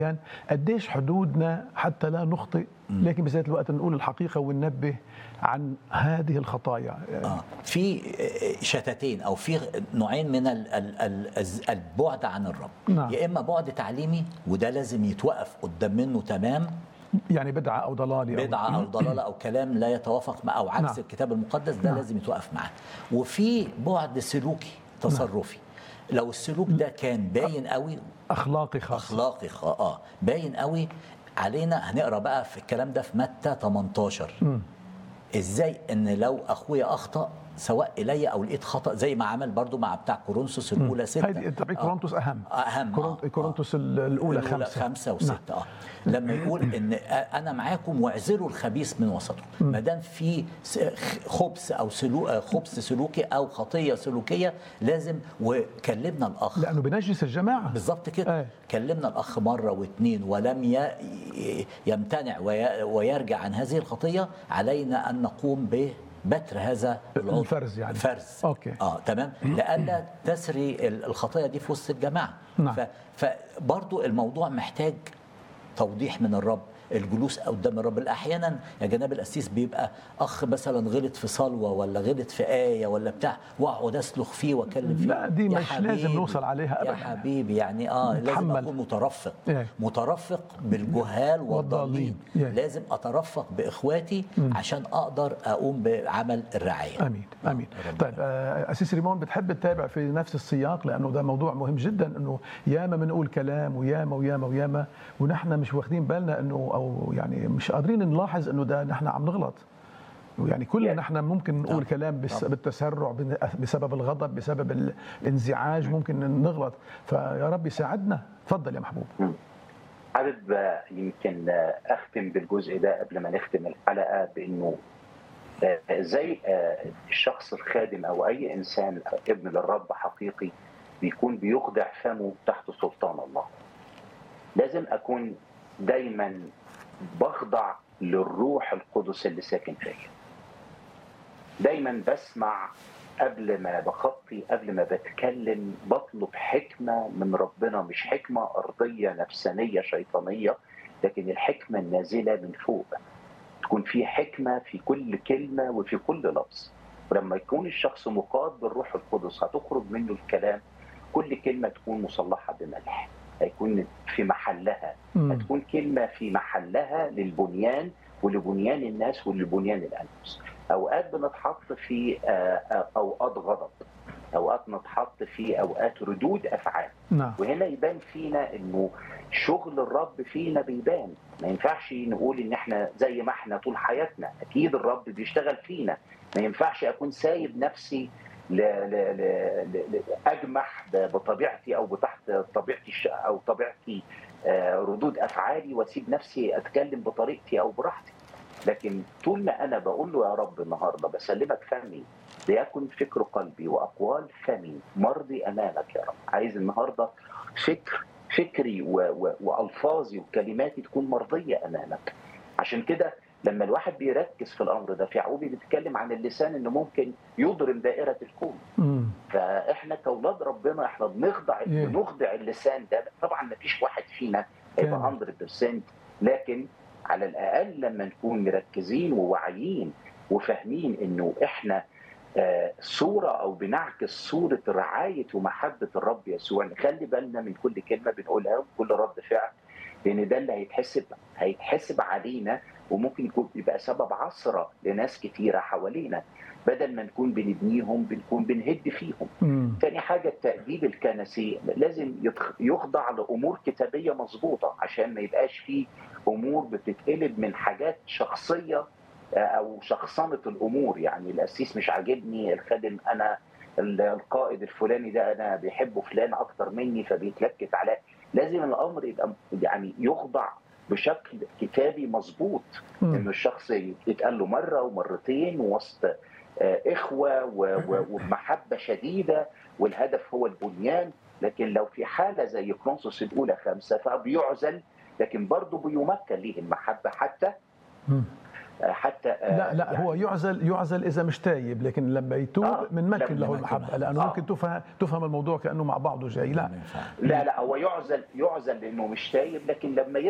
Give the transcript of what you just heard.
يعني قديش حدودنا حتى لا نخطئ لكن بذات الوقت نقول الحقيقة وننبه عن هذه الخطايا آه. في شتتين او في نوعين من ال- ال- ال- البعد عن الرب نعم. يا اما بعد تعليمي وده لازم يتوقف قدام منه تمام يعني بدعة أو ضلالة أو- بدعه او ضلاله او كلام لا يتوافق مع او عكس نعم. الكتاب المقدس ده نعم. لازم يتوقف معاه وفي بعد سلوكي تصرفي لو السلوك ده كان باين قوي أخلاقي خاصة اخلاقي خ- اه باين قوي علينا هنقرا بقى في الكلام ده في متى 18 ازاي ان لو اخويا اخطا سواء الي او لقيت خطا زي ما عمل برضو مع بتاع كورنثوس الاولى ستة هيدي تبع آه. كورنثوس أهم اهم كورنت- آه. كورنثوس الأولى الأولى خمسة خمسة نعم. وستة اه لما يقول ان انا معاكم واعزلوا الخبيث من وسطكم ما دام في س- خبث او سلوك خبث سلوكي او خطيه سلوكيه لازم وكلمنا الاخ لأنه بنجس الجماعة بالظبط كده أي. كلمنا الاخ مره واثنين ولم ي- يمتنع وي- ويرجع عن هذه الخطيه علينا ان نقوم ببتر هذا العضو الفرز يعني. فرز أوكي. اه تمام لئلا تسري ال- الخطيه دي في وسط الجماعه نعم. ف- فبرضو الموضوع محتاج توضيح من الرب الجلوس قدام الرب احيانا يا جناب القسيس بيبقى اخ مثلا غلط في صلوه ولا غلط في ايه ولا بتاع واقعد اسلخ فيه واكلم فيه لا، دي يا مش لازم حبيبي، نوصل عليها يا أبداً. حبيبي يعني اه لازم نتحمل. اكون مترفق إيه. مترفق بالجهال والضالين والضالين. إيه. لازم اترفق باخواتي عشان اقدر اقوم بعمل الرعايه امين امين ربنا. طيب آه، اسيس ريمون بتحب تتابع في نفس السياق لانه ده موضوع مهم جدا انه ياما بنقول كلام وياما وياما وياما ونحن مش واخدين بالنا انه او يعني مش قادرين نلاحظ انه ده نحن عم نغلط يعني كلنا يعني- نحن ممكن نقول طبعاً. كلام بس طبعاً. بالتسرع بن- بسبب الغضب بسبب الانزعاج ممكن نغلط فيا رب يساعدنا تفضل يا محبوب حابب آه، يمكن آه، اختم بالجزء ده قبل ما نختم الحلقه بانه آه، ازاي آه، الشخص الخادم او اي انسان ابن للرب حقيقي بيكون بيخضع فمه تحت سلطان الله. لازم اكون دايما بخضع للروح القدس اللي ساكن فيا. دايما بسمع قبل ما بخطي قبل ما بتكلم بطلب حكمة من ربنا مش حكمة أرضية نفسانية شيطانية لكن الحكمة النازلة من فوق تكون في حكمة في كل كلمة وفي كل لفظ ولما يكون الشخص مقاد بالروح القدس هتخرج منه الكلام كل كلمة تكون مصلحة بملح هيكون في محلها مم. هتكون كلمة في محلها للبنيان ولبنيان الناس ولبنيان الأنفس أوقات بنتحط في آه، آه، أوقات غضب أوقات نتحط في أوقات ردود أفعال نعم وهنا يبان فينا انه شغل الرب فينا بيبان ما ينفعش نقول ان احنا زي ما احنا طول حياتنا اكيد الرب بيشتغل فينا ما ينفعش اكون سايب نفسي ل... ل... ل... ل... ل- اجمح ب- بطبيعتي او بتحت طبيعتي الش... او طبيعتي آه، ردود افعالي واسيب نفسي اتكلم بطريقتي او براحتي لكن طول ما انا بقول له يا رب النهارده بسلمك فمي ليكن فكر قلبي واقوال فمي مرضي امامك يا رب عايز النهارده فكر فكري و... و... والفاظي وكلماتي تكون مرضيه امامك عشان كده لما الواحد بيركز في الامر ده في يعقوبي بيتكلم عن اللسان انه ممكن يضرم دائره الكون مم. فاحنا كاولاد ربنا احنا بنخضع Yeah. بنخضع اللسان ده طبعا ما فيش واحد فينا هيبقى 100% لكن على الاقل لما نكون مركزين وواعيين وفاهمين انه احنا آه، صورة أو بنعكس صورة رعاية ومحبة الرب يسوع نخلي بالنا من كل كلمة بنقولها وكل رد فعل لأن ده اللي هيتحسب هيتحسب علينا وممكن يكون يبقى سبب عثرة لناس كتيرة حوالينا بدل ما نكون بنبنيهم بنكون بنهد فيهم مم. تاني حاجة التأديب الكنسي لازم يتخ- يخضع لأمور كتابية مظبوطة عشان ما يبقاش فيه أمور بتتقلب من حاجات شخصية آه، أو شخصنة الأمور يعني القسيس مش عاجبني الخادم أنا ال- القائد الفلاني ده أنا بيحبه فلان أكتر مني فبيتلكك عليه لازم الأمر يبقى يعني يخضع بشكل كتابي مظبوط مم. إن الشخص يتقال له مرة ومرتين وسط آه، إخوة و- و- وبمحبة شديدة والهدف هو البنيان لكن لو في حالة زي كرونسوس الأولى خمسة فبيعزل لكن برضه بيمكن ليه المحبة حتى مم. حتى لا لا هو يعزل يعزل اذا مش تايب لكن لما يتوب آه، من مكن لما له يمكن المحبه له. لانه آه. ممكن تفهم تفهم الموضوع كانه مع بعضه جاي لا ما ينفعش. لا لا هو يعزل يعزل لانه مش تايب لكن لما